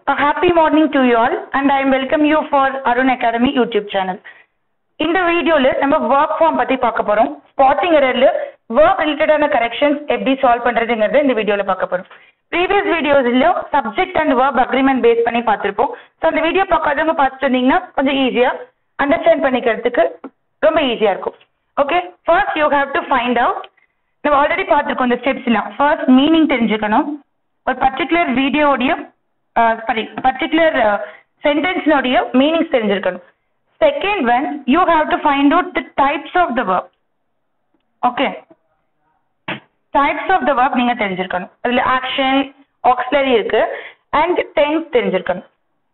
A happy morning to you all and I welcome you for Arun Academy YouTube channel. இந்த வீடியோல நம்ம work from பத்தி பார்க்க போறோம் ஸ்பாட்டிங் எரர்ல ஒர்க் ரிலேட்டடான கரெக்ஷன்ஸ் எப்படி சால்வ் பண்றதுங்கிறத இந்த வீடியோல பார்க்க போறோம் ப்ரீவியஸ் வீடியோஸ்ல subject and verb agreement base பண்ணி பார்த்திருப்போம் ஸோ அந்த வீடியோ பார்க்காதவங்க பார்த்துட்டு இருந்தீங்கன்னா கொஞ்சம் ஈஸியா அண்டர்ஸ்டாண்ட் பண்ணிக்கிறதுக்கு ரொம்ப ஈஸியா இருக்கும் okay first you have to find out நம்ம ஆல்ரெடி பார்த்துருக்கோம் இந்த ஸ்டெப்ஸ்லாம் ஃபர்ஸ்ட் மீனிங் தெரிஞ்சுக்கணும் ஒரு பர்டிகுலர் வீடியோடைய சாரி பர்டிகுலர் சென்டென்ஸ்னுடைய மீனிங்ஸ் தெரிஞ்சிருக்கணும் second one you have to find out the types of the verb okay types of the verb நீங்க தெரிஞ்சிருக்கணும் அதுல ஆக்ஷன் ஆக்ஸிலரி இருக்கு அண்ட் டென்ஸ் தெரிஞ்சிருக்கணும்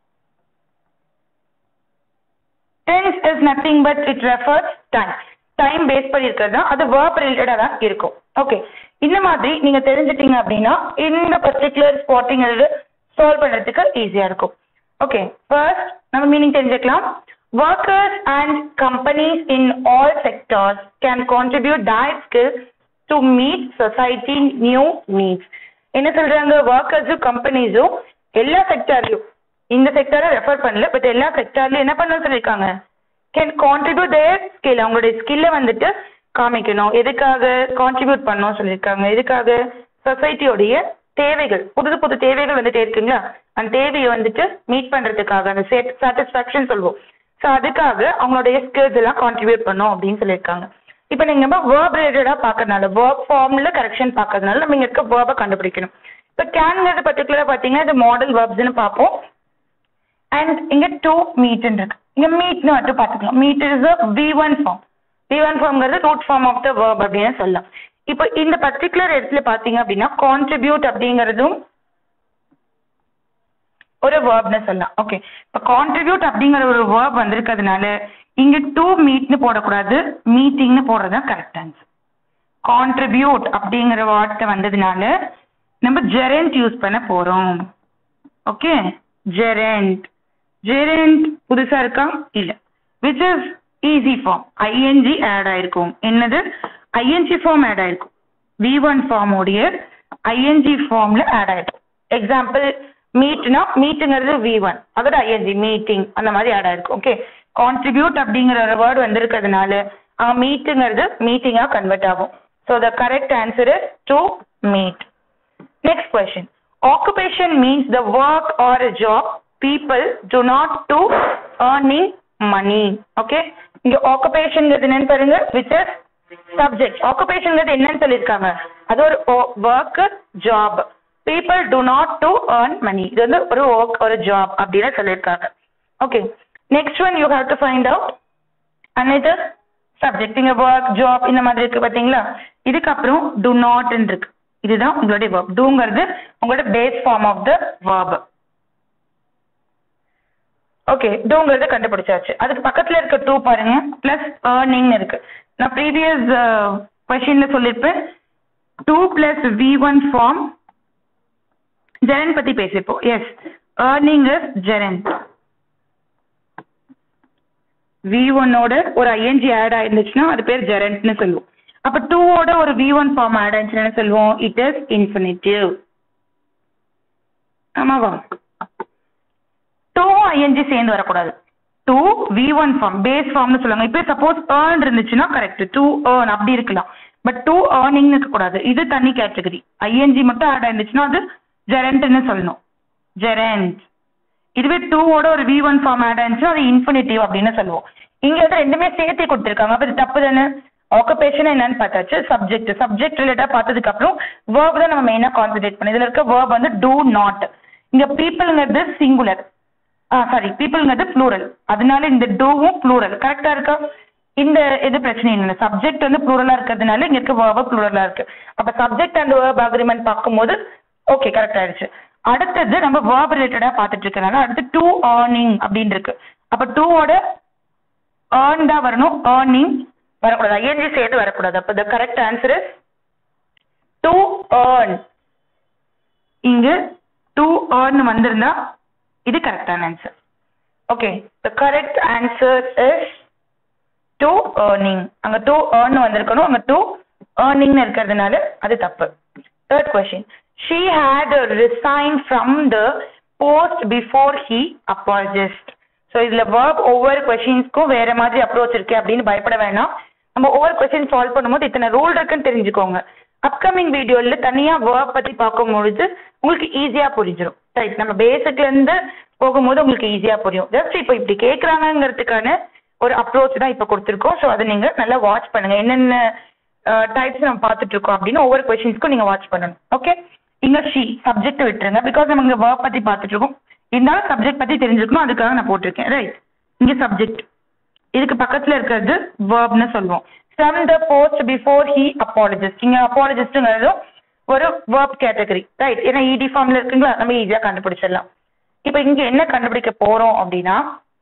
tense is nothing but it refers time time base பண்ணி இருக்கிறது தான் அது வேர்ப் ரிலேட்டடாக தான் இருக்கும் ஓகே இந்த மாதிரி நீங்க தெரிஞ்சிட்டீங்க அப்படின்னா இந்த பர்டிகுலர் ஸ்பாட்டிங் சால்வ் பண்றதுக்கு ஈஸியா இருக்கும் ஓகே ஃபர்ஸ்ட் நம்ம மீனிங் தெரிஞ்சுக்கலாம் workers and companies in all sectors can contribute their skills to meet society new needs என்ன சொல்றாங்க ஒர்க்கர்ஸும் கம்பெனிஸும் எல்லா செக்டார்லயும் இந்த செக்டாரை ரெஃபர் பண்ணல பட் எல்லா செக்டார்லயும் என்ன பண்ண சொல்லியிருக்காங்க கேன் கான்ட்ரிபியூட் தேர் ஸ்கில் அவங்களுடைய ஸ்கில்லை வந்துட்டு காமிக்கணும் எதுக்காக கான்ட்ரிபியூட் பண்ணணும் சொல்லியிருக்காங்க எதுக்காக சொசைட்டியோடைய தேவைகள் புது புது தேவைகள் வந்துட்டே இருக்குங்களா அந்த தேவையை வந்துட்டு மீட் பண்றதுக்காக அந்த சாட்டிஸ்ஃபேக்ஷன் சொல்லுவோம் ஸோ அதுக்காக அவங்களுடைய ஸ்கில்ஸ் எல்லாம் கான்ட்ரிபியூட் பண்ணும் அப்படின்னு சொல்லியிருக்காங்க இப்போ நீங்க நம்ம வேர்ப் ரிலேட்டடா பார்க்கறதுனால வேர்ப் ஃபார்ம்ல கரெக்ஷன் பார்க்கறதுனால நம்ம இங்க இருக்க வேர்பை கண்டுபிடிக்கணும் இப்போ கேன்ங்கிறது பர்டிகுலரா பார்த்தீங்கன்னா இது மாடல் வேர்ப்ஸ்னு பார்ப்போம் அண்ட் இங்க டூ மீட்னு இருக்கு இங்க மீட்னு மட்டும் பார்த்துக்கலாம் meet is V one form V one ஃபார்ம்ங்கிறது root form of the verb அப்படின்னு சொல்லலாம் இப்போ இந்த பர்டிகுலர் இடத்துல பார்த்தீங்க அப்படின்னா கான்ட்ரிபியூட் அப்படிங்கிறதும் ஒரு வேர்ப்னு சொல்லலாம் ஓகே இப்போ கான்ட்ரிபியூட் அப்படிங்கிற ஒரு வேர்ப் வந்திருக்கிறதுனால இங்க டூ மீட்னு போடக்கூடாது மீட்டிங்னு போடுறது தான் கரெக்ட் ஆன்சர் கான்ட்ரிபியூட் அப்படிங்கிற வார்த்தை வந்ததுனால நம்ம ஜெரண்ட் யூஸ் பண்ண போறோம் ஓகே ஜெரண்ட் ஜெரண்ட் புதுசா இருக்கா இல்ல which is easy form I N G add ஆயிருக்கும் என்னது ஐஎன்ஜி ஃபார்ம் ஆட் ஆயிருக்கும் வி ஒன் ஃபார்ம் உடைய ஐஎன்ஜி ஃபார்ம்ல ஆட் ஆயிருக்கும் எக்ஸாம்பிள் மீட்னா மீட்டுங்கிறது வி ஒன் அதோட ஐஎன்ஜி மீட்டிங் அந்த மாதிரி ஆட் ஆயிருக்கும் ஓகே கான்ட்ரிபியூட் அப்படிங்கிற ஒரு வேர்டு வந்திருக்கிறதுனால மீட்டுங்கிறது மீட்டிங்கா கன்வெர்ட் ஆகும் so the correct answer is to meet next question occupation means the work or a job people do not to earning money okay இங்க ஆக்குபேஷன்ங்கிறது என்னன்னு பாருங்க விச் இஸ் சப்ஜெக்ட் ஆக்குபேஷன்ங்கிறது என்னன்னு சொல்லியிருக்காங்க அது ஒரு work job people do not to earn money இது வந்து ஒரு ஒர்க் ஒரு ஜாப் அப்படின்னு சொல்லியிருக்காங்க okay next one you have to find out another subject இங்க ஒர்க் ஜாப் இந்த மாதிரி இருக்கு பாத்தீங்களா இதுக்கப்புறம் டு நாட் இருக்கு இதுதான் உங்களுடைய வேர்ப் டூங்கிறது உங்களோட base form of the verb okay டூங்கிறது கண்டுபிடிச்சாச்சு அதுக்கு பக்கத்துல இருக்க டூ பாருங்க பிளஸ் ஏர்னிங் இருக்கு நான் ப்ரீவியஸ் கொஷின்ல சொல்லியிருப்பேன் to plus V one form gerund பத்தி பேசிப்போம் yes earning is gerund V ஒன்னோட ஒரு ஐஎன்ஜி ஆட் ஆயிருந்துச்சுன்னா அது பேர் ஜெரண்ட்னு சொல்லுவோம் அப்ப டூவோட ஒரு வி ஒன் ஃபார்ம் ஆட் ஆயிடுச்சுன்னு என்ன சொல்லுவோம் இட் இஸ் இன்ஃபினிட்டிவ் ஆமாவா டூ ஐஎன்ஜி சேர்ந்து வரக்கூடாது to V one form base ஃபார்ம்னு சொல்லுவாங்க இப்போ சப்போஸ் ஏர்ன் இருந்துச்சுன்னா கரெக்ட் டூ ஏர்ன் அப்படி இருக்கலாம் பட் டூ ஏர்னிங்னு இருக்கக்கூடாது இது தனி கேட்டகரி ஐஎன்ஜி மட்டும் ஆட் ஆயிருந்துச்சுன்னா அது ஜெரண்ட்னு சொல்லணும் ஜெரண்ட் இதுவே டூவோட ஒரு வி ஒன் ஃபார்ம் ஆட் ஆயிருந்துச்சுன்னா அது இன்ஃபினிட்டிவ் அப்படின்னு சொல்லுவோம் இங்க வந்து ரெண்டுமே சேர்த்து கொடுத்துருக்காங்க அப்ப இது தப்பு தானே ஆக்குபேஷன் என்னன்னு பார்த்தாச்சு சப்ஜெக்ட் சப்ஜெக்ட் ரிலேட்டா பார்த்ததுக்கு அப்புறம் வேர்ப் தான் நம்ம மெயினா கான்சென்ட்ரேட் பண்ணி இதுல இருக்க வேர்ப் வந்து டூ நாட் இங்க பீப்புள்ங்கிறது சிங்குலர் ஆ சாரி பீப்புள்ங்கிறது ப்ளூரல் அதனால இந்த டூவும் ப்ளூரல் கரெக்டா இருக்கா இந்த இது பிரச்சனை இல்லை சப்ஜெக்ட் வந்து ப்ளூரலா இருக்கிறதுனால இங்க இருக்க வேர்ப ப்ளூரலா இருக்கு அப்ப சப்ஜெக்ட் அண்ட் வேர்ப் அக்ரிமெண்ட் பார்க்கும்போது ஓகே கரெக்ட் ஆயிடுச்சு அடுத்தது நம்ம வேர்ப் ரிலேட்டடா பார்த்துட்டு இருக்கனால அடுத்து டூ ஏர்னிங் அப்படின்னு இருக்கு அப்ப டூவோட ஏர்ன் தான் வரணும் ஏர்னிங் வரக்கூடாது ஐஎன்ஜி சேர்த்து வரக்கூடாது அப்போ the correct answer is to earn இங்கு டு ஏர்ன் வந்திருந்தா இது கரெக்டான answer okay the correct answer is to earning அங்க டு ஏர்ன் வந்திருக்கணும் அங்க டு ஏர்னிங்னு இருக்கிறதுனால அது தப்பு third question she had resign from the post before he apologised so இதுல verb ஒவ்வொரு கொஷின்ஸ்க்கும் வேற மாதிரி அப்ரோச் இருக்கு அப்படின்னு பயப்பட வேணாம் நம்ம ஒவ்வொரு கொஸ்டின் சால்வ் பண்ணும்போது இத்தனை ரூல் இருக்குன்னு தெரிஞ்சுக்கோங்க அப்கமிங் வீடியோல தனியா verb பத்தி பார்க்கும்பொழுது உங்களுக்கு ஈஸியா புரிஞ்சிடும் ரைட் நம்ம பேசிக்ல இருந்து போகும்போது உங்களுக்கு ஈஸியா புரியும் ஜஸ்ட் இப்போ இப்படி கேட்கறாங்கிறதுக்கான ஒரு அப்ரோச் தான் இப்போ கொடுத்துருக்கோம் ஸோ அதை நீங்க நல்லா வாட்ச் பண்ணுங்க என்னென்ன டைப்ஸ் நம்ம பார்த்துட்டு இருக்கோம் அப்படின்னு ஒவ்வொரு கொஸ்டின்ஸ்க்கும் நீங்க வாட்ச் பண்ணணும் ஓகே இங்க ஷி சப்ஜெக்ட் விட்டுருங்க பிகாஸ் நம்ம இங்க verb பத்தி பார்த்துட்டு இருக்கோம் இருந்தாலும் சப்ஜெக்ட் பத்தி தெரிஞ்சுக்கணும் அதுக்காக நான் போட்டிருக்கேன் ரைட் இங்க சப்ஜெக்ட் இதுக்கு பக்கத்துல இருக்கிறது வேர்ப்னு சொல்லுவோம் from the post before he apologised இங்க அப்பாலஜிஸ்ட்ங்கிறதும் ஒரு வேர்ப் கேட்டகரி ரைட் ஏன்னா இடி ஃபார்ம்ல இருக்குங்களா நம்ம ஈஸியா கண்டுபிடிச்சிடலாம் இப்போ இங்க என்ன கண்டுபிடிக்க போறோம் அப்படின்னா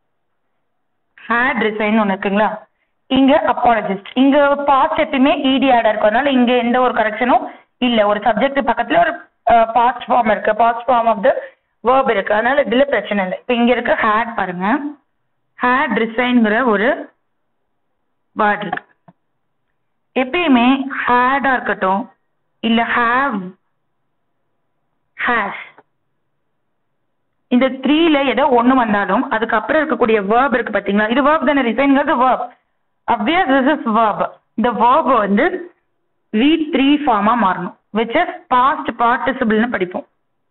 ஹேட் ரிசைன் ஒன்று இருக்குங்களா இங்க அப்பாலஜிஸ்ட் இங்க பாஸ்ட் எப்பயுமே இடி ஆடா இருக்கும் அதனால இங்க எந்த ஒரு கரெக்ஷனும் இல்ல ஒரு சப்ஜெக்ட் பக்கத்துல ஒரு பாஸ்ட் ஃபார்ம் இருக்கு past form of the verb இருக்கு அதனால இதுல பிரச்சனை இல்லை இப்போ இங்க இருக்க ஹேட் பாருங்க ஹேட் ரிசைன்ங்கிற ஒரு வேர்ட் இருக்கு எப்பயுமே ஹேடா இருக்கட்டும் இல்ல ஹேவ் ஹேஸ் இந்த த்ரீல ஏதோ ஒண்ணு வந்தாலும் அதுக்கு அப்புறம் இருக்கக்கூடிய வேர்ப் இருக்கு பாத்தீங்களா இது வேர்ப் தானே ரிசைன்ங்கிறது verb obvious this is verb இந்த வேர்ப் வந்து வி த்ரீ ஃபார்மா மாறணும் விச் இஸ் பாஸ்ட் பார்ட்டிசிபிள்னு படிப்போம்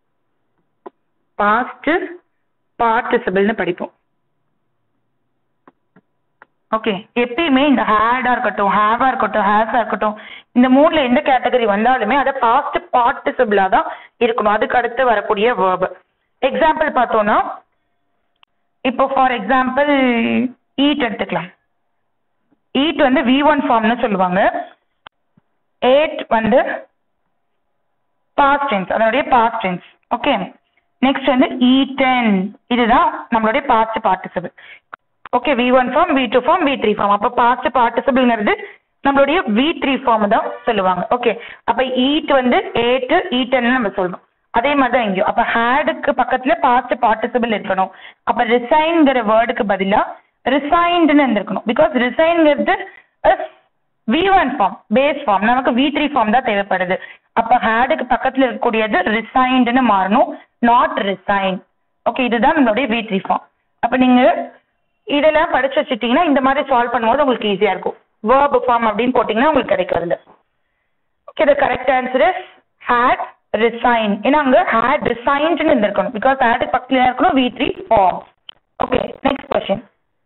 பாஸ்ட் பார்ட்டிசிபிள்னு படிப்போம் ஓகே எப்பயுமே இந்த ஹேடா இருக்கட்டும் ஹேவா இருக்கட்டும் ஹேஸா இருக்கட்டும் இந்த மூணுல எந்த கேட்டகரி வந்தாலுமே அதை பாஸ்ட் பார்ட்டிசிபிளா தான் இருக்கணும் அதுக்கு அடுத்து வரக்கூடிய வேர்ப் எக்ஸாம்பிள் பார்த்தோம்னா இப்போ ஃபார் எக்ஸாம்பிள் ஈட் எடுத்துக்கலாம் ஈட் வந்து வி ஒன் ஃபார்ம்னு சொல்லுவாங்க ஏட் வந்து பாஸ்ட் டென்ஸ் அதனுடைய பாஸ்ட் டென்ஸ் ஓகே நெக்ஸ்ட் வந்து ஈட்டன் இதுதான் நம்மளுடைய past participle okay V one form V two form V three form அப்போ பாஸ்ட் பார்ட்டிசிபிள்ங்கிறது நம்மளுடைய வி த்ரீ ஃபார்ம் தான் சொல்லுவாங்க ஓகே அப்போ ஈட் வந்து ஏட்டு ஈட்டன் நம்ம சொல்லணும் அதே மாதிரி தான் இங்கேயும் அப்போ ஹேடுக்கு பக்கத்துல பாஸ்ட் பார்ட்டிசிபிள் இருக்கணும் அப்போ ரிசைன்ங்கிற வேர்டுக்கு பதிலா ரிசைன்டுன்னு இருந்திருக்கணும் பிகாஸ் ரிசைன்ங்கிறது V one form base form நமக்கு வி த்ரீ ஃபார்ம் தான் தேவைப்படுது அப்போ ஹேடுக்கு பக்கத்துல இருக்கக்கூடியது ரிசைன்டுன்னு மாறணும் நாட் ரிசைன் ஓகே இதுதான் நம்மளுடைய வி த்ரீ ஃபார்ம் அப்போ நீங்க இதெல்லாம் படிச்சு வச்சுட்டீங்கன்னா இந்த மாதிரி சால்வ் பண்ணும்போது உங்களுக்கு ஈஸியா இருக்கும் வேர்ப் ஃபார்ம் அப்படின்னு போட்டீங்கன்னா உங்களுக்கு கிடைக்கிறது okay the correct answer is had resign ஏன்னா அங்க ஹேட் ரிசைன்ட்னு இருந்திருக்கணும் பிகாஸ் ஹேட் பக்கத்துல இருக்கணும் V three form okay next question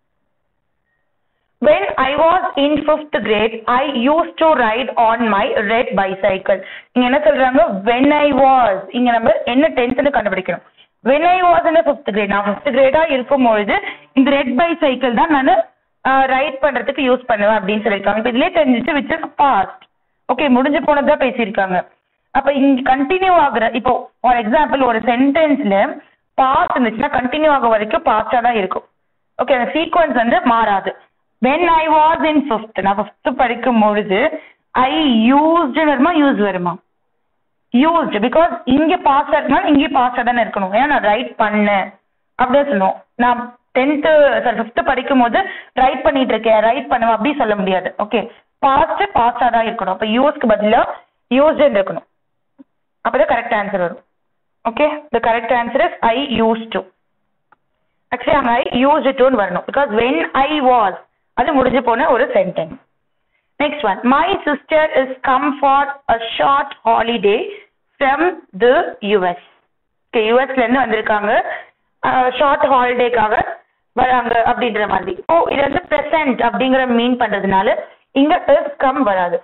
When I was in fifth grade, I used to ride on my red bicycle. இங்க என்ன சொல்றாங்க when I was இங்க நம்ம என்ன டென்த்னு கண்டுபிடிக்கணும் when I was in the fifth grade நான் fifth grade ஆ இருக்கும்பொழுது இந்த ரெட் பைசைக்கிள் தான் நான் ரைட் பண்றதுக்கு யூஸ் பண்ணுவேன் அப்படின்னு சொல்லியிருக்காங்க இப்போ இதுலயே தெரிஞ்சிச்சு விச் இஸ் பாஸ்ட் ஓகே முடிஞ்சு போனதா பேசியிருக்காங்க அப்ப இங்க கண்டினியூ ஆகுற இப்போ ஃபார் எக்ஸாம்பிள் ஒரு சென்டென்ஸ்ல பாஸ்ட் இருந்துச்சுன்னா கண்டினியூ ஆக வரைக்கும் பாஸ்டா தான் இருக்கும் ஓகே அந்த சீக்வன்ஸ் வந்து மாறாது when I was in fifth நான் ஃபிஃப்த் படிக்கும் பொழுது ஐ யூஸ்டு வருமா யூஸ் வருமா யூஸ்டு பிகாஸ் இங்க பாஸ் இருக்கனால இங்கே பாஸா தானே இருக்கணும் ஏன்னா நான் ரைட் பண்ணேன் அப்படியே சொல்லுவோம் நான் டென்த்து சாரி ஃபிஃப்த்து படிக்கும் போது ரைட் பண்ணிட்டு இருக்கேன் ரைட் பண்ணுவேன் அப்படி சொல்ல முடியாது ஓகே பாஸ்ட் பாஸ்டா தான் இருக்கணும் அப்போ யூஸ்க்கு பதிலா யூஸ்டுன்னு இருக்கணும் அப்பதான் கரெக்ட் ஆன்சர் வரும் okay the correct answer is I use to actually அங்கே ஐ யூஸ் டுன்னு வரணும் பிகாஸ் வென் ஐ வாஸ் அது முடிஞ்சு போன ஒரு sentence next one my sister is come for a short holiday from the US okay யூஎஸ்ல இருந்து வந்திருக்காங்க ஷார்ட் ஹாலிடேக்காக வராங்க அப்படின்ற மாதிரி ஓ இது வந்து ப்ரெசன்ட் அப்படிங்கிற மீன் பண்றதுனால இங்க இஸ் கம் வராது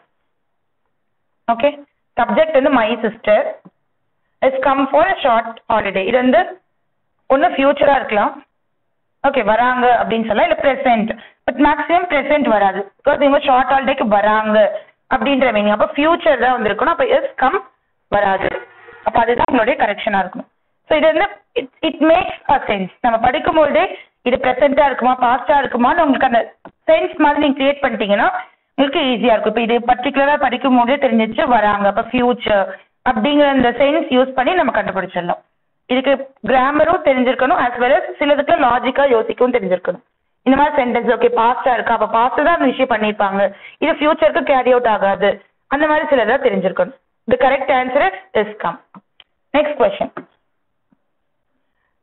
ஓகே சப்ஜெக்ட் வந்து my sister is come for short holiday இது வந்து ஒன்று ஃபியூச்சரா இருக்கலாம் ஓகே வராங்க அப்படின்னு சொல்லலாம் இல்லை ப்ரெசென்ட் பட் மேக்ஸிமம் ப்ரெசென்ட் வராது பிகாஸ் இவங்க ஷார்ட் ஹாலிடேக்கு வராங்க அப்படின்ற மீனிங் அப்போ ஃபியூச்சர் தான் வந்திருக்கணும் அப்போ இஸ் கம் வராது அப்போ அதுதான் உங்களுடைய கரெக்ஷனாக இருக்கணும் ஸோ இது வந்து it it makes a sense நம்ம படிக்கும்போதே இது ப்ரெசென்ட்டாக இருக்குமா பாஸ்டாக இருக்குமான்னு உங்களுக்கு அந்த சென்ஸ் மாதிரி நீங்கள் கிரியேட் பண்ணிட்டீங்கன்னா உங்களுக்கு ஈஸியாக இருக்கும் இப்போ இது பர்டிகுலராக படிக்கும் போதே தெரிஞ்சிச்சு வராங்க அப்போ ஃபியூச்சர் அப்படிங்கிற அந்த சென்ஸ் யூஸ் பண்ணி நம்ம கண்டுபிடிச்சிடலாம் இதுக்கு கிராமரும் தெரிஞ்சிருக்கணும் as well as சிலதுக்கு லாஜிக்கா யோசிக்கவும் தெரிஞ்சிருக்கணும் இந்த மாதிரி சென்டென்ஸ் ஓகே பாஸ்டா இருக்கு அப்ப பாஸ்ட் தான் அந்த விஷயம் பண்ணிருப்பாங்க இது ஃபியூச்சருக்கு கேரி அவுட் ஆகாது அந்த மாதிரி சிலதான் தெரிஞ்சிருக்கணும் the correct answer is is come next question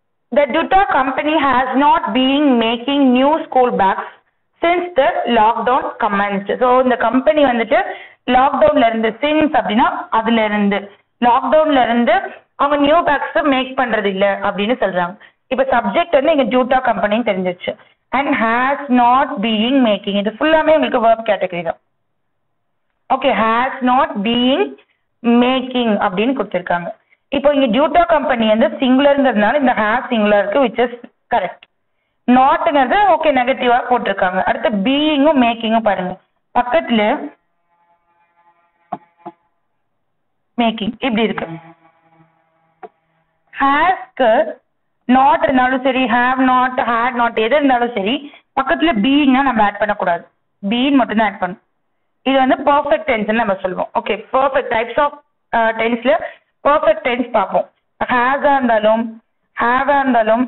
Dutta company has not been making new school bags since the lockdown commenced. So இந்த கம்பெனி வந்துட்டு லாக்டவுன்ல இருந்து சின்ஸ் அப்படின்னா அதுல இருந்து லாக்டவுன்ல இருந்து அவங்க நியூ பேக்ஸ் மேக் பண்றது இல்ல அப்படின்னு சொல்றாங்க இப்ப சப்ஜெக்ட் வந்து இங்க ஜூட்டா கம்பெனின்னு தெரிஞ்சிச்சு and has not being making இது ஃபுல்லாமே உங்களுக்கு வேர்ப் கேட்டகரி தான் okay has not being making அப்படின்னு கொடுத்துருக்காங்க இப்போ இங்க டியூட்டா கம்பெனி வந்து சிங்குலருங்கிறதுனால இந்த ஹேஸ் சிங்குலர் இருக்கு விச் இஸ் கரெக்ட் நாட்டுங்கிறது ஓகே நெகட்டிவா போட்டிருக்காங்க அடுத்து பீயிங்கும் மேக்கிங்கும் பாருங்க பக்கத்துல மேக்கிங் இப்படி இருக்கு ஹேஸ்க்கு நாட் இருந்தாலும் சரி ஹேவ் நாட் ஹேட் நாட் எது இருந்தாலும் சரி பக்கத்துல பீயிங்னா நம்ம ஆட் பண்ணக்கூடாது பீன் மட்டும் தான் ஆட் பண்ணணும் இது வந்து பர்ஃபெக்ட் டென்ஸ்னு நம்ம சொல்லுவோம் ஓகே பர்ஃபெக்ட் டைப்ஸ் ஆஃப் டென்ஸ்ல பர்ஃபெக்ட் டென்ஸ் பார்ப்போம் ஹேஸா இருந்தாலும் ஹேவா இருந்தாலும்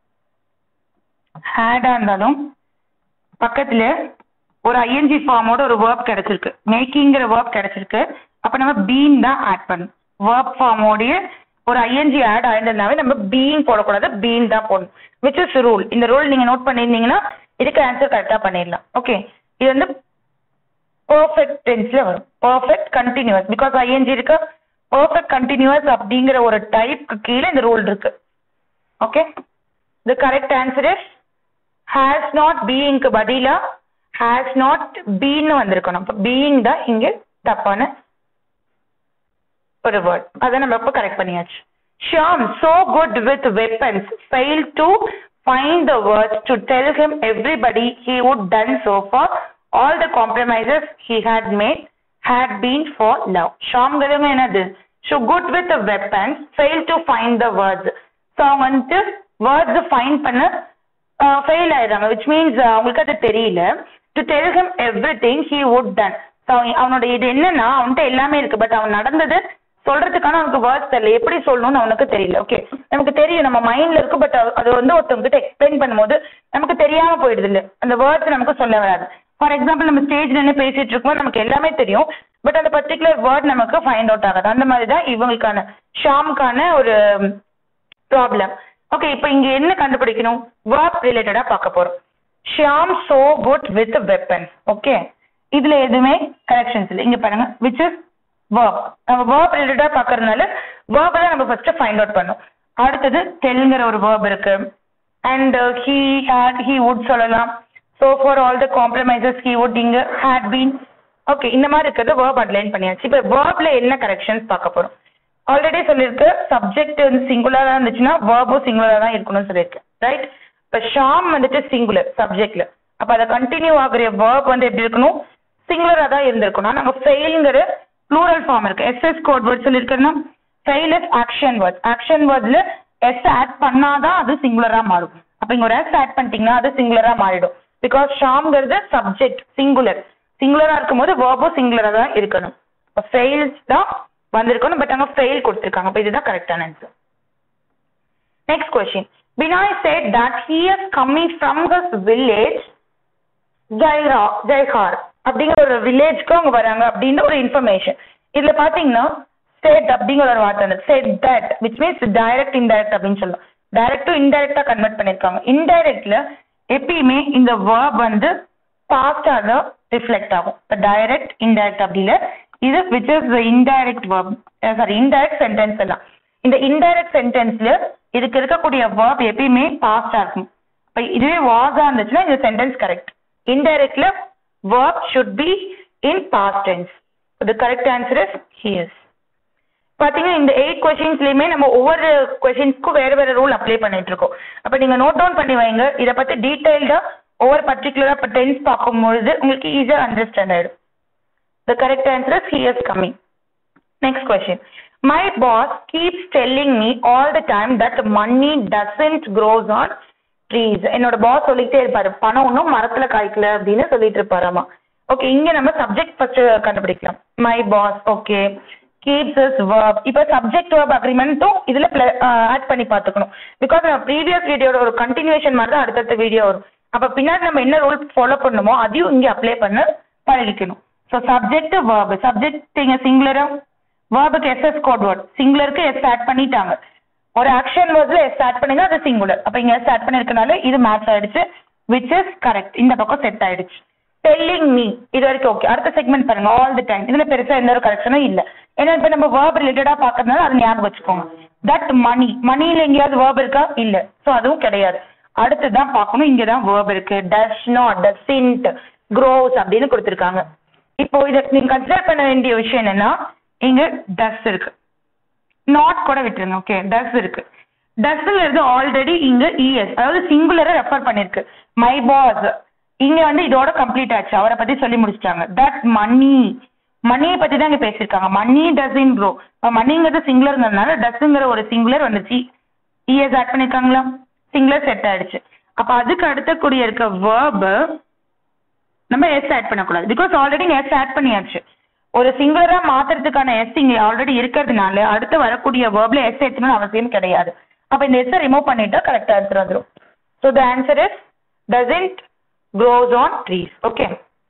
ஹேடா இருந்தாலும் பக்கத்துல ஒரு ஐஎன்ஜி ஃபார்மோட ஒரு வேர்ப் கிடைச்சிருக்கு மேக்கிங்கிற வேர்ப் கிடைச்சிருக்கு அப்ப நம்ம பீன் தான் ஆட் பண்ணணும் வேர்ப் ஃபார்மோடைய ஒரு ஐஎன்ஜி ஆட் ஆயிருந்ததுனாவே நம்ம பீன் போடக்கூடாது பீன் தான் போடணும் விச் இஸ் ரூல் இந்த ரூல் நீங்க நோட் பண்ணியிருந்தீங்கன்னா இதுக்கு ஆன்சர் கரெக்டா பண்ணிடலாம் ஓகே இது வந்து பர்ஃபெக்ட் டென்ஸ்ல வரும் பர்ஃபெக்ட் கண்டினியூஸ் பிகாஸ் ஐஎன்ஜி இருக்கு பர்ஃபெக்ட் கண்டினியூஸ் அப்படிங்கிற ஒரு டைப்க்கு கீழே இந்த ரூல் இருக்கு okay the correct answer is has not பீயிங்க்கு பதிலா ஹேஸ் நாட் பீன்னு வந்திருக்கணும் இப்போ பீயிங் தான் இங்க தப்பான ஒரு வேர்ட் அதை நம்ம இப்போ கரெக்ட் பண்ணியாச்சு Shyam so good with weapons fail to find the words to tell him everybody he would done so for all the compromises he had made had been for love ஷாம்ங்கிறது என்னது so good with weapons fail to find the words so அவங்க வந்துட்டு words find பண்ண fail ஆயிடுறாங்க which means அவங்களுக்கு அது தெரியல to tell him everything he would done so அவனோட இது என்னன்னா அவன்கிட்ட எல்லாமே இருக்கு பட் அவன் நடந்தது சொல்றதுக்கான அவனுக்கு வேர்ட்ஸ் தெரியல எப்படி சொல்லணும்னு அவனுக்கு தெரியல ஓகே நமக்கு தெரியும் நம்ம மைண்ட்ல இருக்கு பட் அது வந்து ஒருத்தவங்க கிட்ட எக்ஸ்பிளைன் பண்ணும்போது நமக்கு தெரியாம போயிடுது இல்ல அந்த வேர்ட்ஸ் நமக்கு சொல்ல வராது ஃபார் எக்ஸாம்பிள் நம்ம ஸ்டேஜ்ல நின்று பேசிட்டு இருக்கும்போது நமக்கு எல்லாமே தெரியும் பட் அந்த பர்டிகுலர் வேர்ட் நமக்கு ஃபைண்ட் அவுட் ஆகாது அந்த மாதிரி தான் இவங்களுக்கான ஷாமுக்கான ஒரு ப்ராப்ளம் ஓகே இப்போ இங்க என்ன கண்டுபிடிக்கணும் வேர்ப் ரிலேட்டடா பார்க்க போறோம் Shyam so good with weapons okay இதுல எதுவுமே கரெக்ஷன்ஸ் இல்லை இங்க பாருங்க விச் இஸ் வேர்ப் நம்ம வேர்ப் ரிலேட்டடா பார்க்கறதுனால வேர்பை தான் நம்ம ஃபர்ஸ்ட் ஃபைண்ட் அவுட் பண்ணோம் அடுத்தது டெல்ங்கிற ஒரு வேர்ப் இருக்கு and he had he would சொல்லலாம் so for all the compromises he would இங்க ஹேட் பீன் ஓகே இந்த மாதிரி இருக்கிறது வேர்ப் அட்லைன் பண்ணியாச்சு இப்போ வேர்ப்ல என்ன கரெக்ஷன்ஸ் பார்க்க போறோம் ஆல்ரெடி சொல்லியிருக்கு சப்ஜெக்ட் வந்து சிங்குலரா இருந்துச்சுன்னா வேர்பும் சிங்குலரா தான் இருக்கணும்னு சொல்லியிருக்கு ரைட் இப்போ ஷாம் வந்துட்டு சிங்குலர் சப்ஜெக்ட்ல அப்போ அதை கண்டினியூ ஆகுற வேர்ப் வந்து எப்படி இருக்கணும் சிங்குலரா தான் இருந்திருக்கணும் நம்ம ஃபெயிலுங்கிற ப்ளூரல் ஃபார்ம் இருக்கு எஸ்எஸ் கோட் வேர்ட் சொல்லியிருக்கேன்னா fail is action word action வேர்ட்ல எஸ் ஆட் பண்ணாதான் அது சிங்குலரா மாறும் அப்போ இங்க ஒரு எஸ் ஆட் பண்ணிட்டீங்கன்னா அது சிங்குலரா மாறிடும் பிகாஸ் ஷாம்ங்கிறது சப்ஜெக்ட் சிங்குலர் சிங்குலரா இருக்கும்போது வேர்பும் சிங்குலரா தான் இருக்கணும் இப்போ ஃபெயில்ஸ் தான் வந்திருக்கணும் பட் அங்க ஃபெயில் கொடுத்துருக்காங்க அப்போ இதுதான் கரெக்டான answer next question Binoy said that he is coming from his village ஜெய்ரா ஜெய்ஹார் அப்படிங்கிற ஒரு வில்லேஜ்க்கு அவங்க வராங்க அப்படின்னு ஒரு இன்ஃபர்மேஷன் இதுல பாத்தீங்கன்னா ஸ்டேட் அப்படிங்கிற ஒரு வார்த்தை வந்து state that which means direct indirect அப்படின்னு சொல்லலாம் டைரக்ட் டு இன்டைரக்டா கன்வெர்ட் பண்ணிருக்காங்க இன்டைரக்ட்ல எப்பயுமே இந்த வேர்ப் வந்து பாஸ்டா தான் ரிஃப்ளெக்ட் ஆகும் இப்போ டைரக்ட் இன்டைரக்ட் அப்படில இது which is indirect verb sorry indirect sentence எல்லாம் இந்த இன்டைரக்ட் சென்டென்ஸ்ல இதுக்கு இருக்கக்கூடிய வேர்ப் எப்பயுமே பாஸ்டா இருக்கும் இப்போ இதுவே வாஸா இருந்துச்சுன்னா இந்த சென்டென்ஸ் கரெக்ட் இன்டைரக்ட்ல verb should be in past tense. So the correct answer is he is. பாத்தீங்கன்னா இந்த எயிட் கொஸ்டின்ஸ்லயுமே நம்ம ஒவ்வொரு கொஸ்டின்ஸ்க்கும் வேற வேற ரூல் அப்ளை பண்ணிட்டு இருக்கோம் அப்ப நீங்க நோட் டவுன் பண்ணி வைங்க இத பத்தி டீடைல்டா ஒவ்வொரு பர்டிகுலரா இப்போ டென்ஸ் பார்க்கும்பொழுது உங்களுக்கு ஈஸியா அண்டர்ஸ்டாண்ட் ஆயிடும் the correct answer is he is coming next question my boss keeps telling me all the time that money doesn't grows on trees என்னோட பாஸ் சொல்லிட்டே இருப்பாரு பணம் ஒன்றும் மரத்துல காய்க்கல அப்படின்னு சொல்லிட்டு இருப்பாராமா ஓகே இங்க நம்ம சப்ஜெக்ட் ஃபர்ஸ்ட் கண்டுபிடிக்கலாம் my boss okay keeps is verb இப்போ சப்ஜெக்ட் verb அக்ரிமெண்ட்டும் இதுல ஆட் பண்ணி பார்த்துக்கணும் பிகாஸ் நம்ம ப்ரீவியஸ் வீடியோட ஒரு கண்டினியூஷன் மாதிரி தான் அடுத்தடுத்த வீடியோ வரும் அப்ப பின்னாடி நம்ம என்ன ரூல் ஃபாலோ பண்ணுமோ அதையும் இங்க அப்ளை பண்ண பழகிக்கணும் ஸோ சப்ஜெக்ட் verb சப்ஜெக்ட் இங்க சிங்குலரா வேர்புக்கு எஸ்எஸ் கோட் வேர்ட் சிங்குலருக்கு எஸ் ஆட் பண்ணிட்டாங்க ஒரு ஆக்ஷன் வேர்ட்ஸ்ல எஸ் ஆட் பண்ணுங்க அது சிங்குலர் அப்ப இங்க எஸ் ஆட் பண்ணிருக்கனால இது மேட்ச் ஆயிடுச்சு விச் இஸ் கரெக்ட் இந்த பக்கம் செட் ஆயிடுச்சு டெல்லிங் மீ இது வரைக்கும் ஓகே அடுத்த செக்மெண்ட் பாருங்க ஆல் தி டைம் இதுல பெருசா எந்த ஒரு கரெக்ஷனும் இல்ல ஏன்னா இப்ப நம்ம வேர்ப் ரிலேட்டடா பாக்குறதுனால அது ஞாபகம் வச்சுக்கோங்க தட் மணி மணியில எங்கேயாவது வேர்ப் இருக்கா இல்ல சோ அதுவும் கிடையாது அடுத்து தான் பார்க்கணும் இங்க தான் வேர்ப் இருக்கு டஸ் நாட் டசின்ட் க்ரோஸ் அப்படின்னு கொடுத்துருக்காங்க இப்போ இதை நீங்க கன்சிடர் பண்ண வேண்டிய விஷயம் என்னன்னா இங்க டஸ் இருக்கு நாட் கூட விட்டுருங்க ஓகே டஸ் இருக்கு டஸ்ங்கிறது ஆல்ரெடி இங்க இஎஸ் அதாவது சிங்குலரை ரெஃபர் பண்ணிருக்கு மை பாஸ் இங்க வந்து இதோட கம்ப்ளீட் ஆச்சு அவரை பத்தி சொல்லி முடிச்சிட்டாங்க தட் மணி மணியை பத்தி தான் இங்க பேசியிருக்காங்க மணி டசின் ப்ரோ மணிங்கிறது சிங்குலர்ங்கிறதுனால டஸ்ங்கிற ஒரு சிங்குலர் வந்துச்சு இஎஸ் ஆட் பண்ணிருக்காங்களா சிங்குலர் செட் ஆயிடுச்சு அப்ப அதுக்கு அடுத்தக்கூடிய இருக்க வேர்பு நம்ம எஸ் ஆட் பண்ணக்கூடாது பிகாஸ் ஆல்ரெடி எஸ் ஆட் பண்ணியாச்சு ஒரு சிங்குலரா மாத்துறதுக்கான எஸ் இங்க ஆல்ரெடி இருக்கிறதுனால அடுத்து வரக்கூடிய வேர்ப்ல எஸ் ஏற்றணும்னு அவசியம் கிடையாது அப்ப இந்த எஸ் ரிமூவ் பண்ணிட்டா கரெக்டா ஆன்சர் வந்துடும் so the answer is doesn't grows on trees okay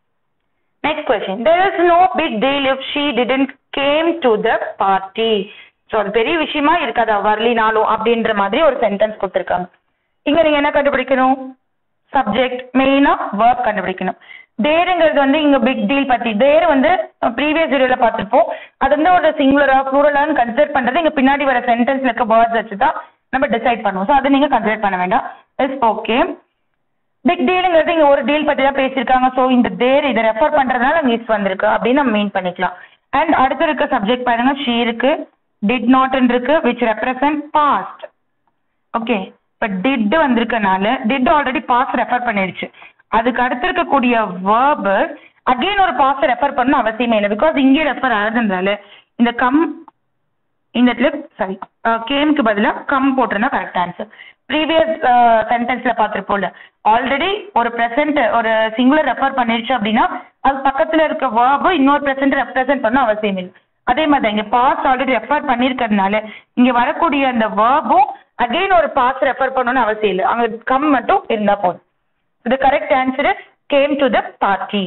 next question there is no big deal if she didn't came to the party so அது பெரிய விஷயமா இருக்காதா வரலினாலும் அப்படின்ற மாதிரி ஒரு சென்டென்ஸ் கொடுத்துருக்காங்க இங்க நீங்க என்ன கண்டுபிடிக்கணும் சப்ஜெக்ட் மெயினா ஒர்க் கண்டுபிடிக்கணும் தேருங்கிறது வந்து இங்க பிக் டீல் பத்தி தேர் வந்து ப்ரீவியஸ் வீடியோல பார்த்திருப்போம் அது வந்து ஒரு சிங்குலரா ப்ளூரலான்னு கன்சிடர் பண்றது இங்க பின்னாடி வர சென்டென்ஸ்ல இருக்க வேர்ட்ஸ் வச்சு தான் நம்ம டிசைட் பண்ணுவோம் ஸோ அதை நீங்க கன்சிடர் பண்ண வேண்டாம் இஸ் ஓகே பிக் டீலுங்கிறது இங்க ஒரு டீல் பத்தி தான் பேசியிருக்காங்க ஸோ இந்த தேர் இதை ரெஃபர் பண்றதுனால அங்க இஸ் வந்திருக்கு அப்படின்னு நம்ம மீன் பண்ணிக்கலாம் அண்ட் அடுத்து இருக்க சப்ஜெக்ட் பாருங்க ஷீ இருக்கு டிட் நாட் இருக்கு விச் ரெப்ரசன்ட் பாஸ்ட் ஓகே இப்ப டிட் வந்திருக்கனால டிட் ஆல்ரெடி பாஸ்ட் ரெஃபர் பண்ணிடுச்சு அதுக்கு அடுத்து இருக்கக்கூடிய வேர்பு அகைன் ஒரு பாஸ்ட் ரெஃபர் பண்ணணும் அவசியமே இல்லை பிகாஸ் இங்கே ரெஃபர் ஆகுதுனால இந்த கம் இந்த இடத்துல சாரி கேம்க்கு பதிலாக கம் போட்டிருந்தா கரெக்ட் ஆன்சர் ப்ரீவியஸ் சென்டென்ஸ்ல பார்த்துருப்போம்ல ஆல்ரெடி ஒரு ப்ரெசென்ட் ஒரு சிங்குலர் ரெஃபர் பண்ணிருச்சு அப்படின்னா அது பக்கத்துல இருக்க வேர்பு இன்னொரு ப்ரெசென்ட் ரெப்ரசென்ட் பண்ண அவசியம் இல்லை அதே மாதிரி இங்க பாஸ் ஆல்ரெடி ரெஃபர் பண்ணிருக்கிறதுனால இங்க வரக்கூடிய அந்த வேர்பும் அகைன் ஒரு பாஸ் ரெஃபர் பண்ணணும்னு அவசியம் இல்லை அங்க கம் மட்டும் இருந்தா போதும் the correct answer is came to the party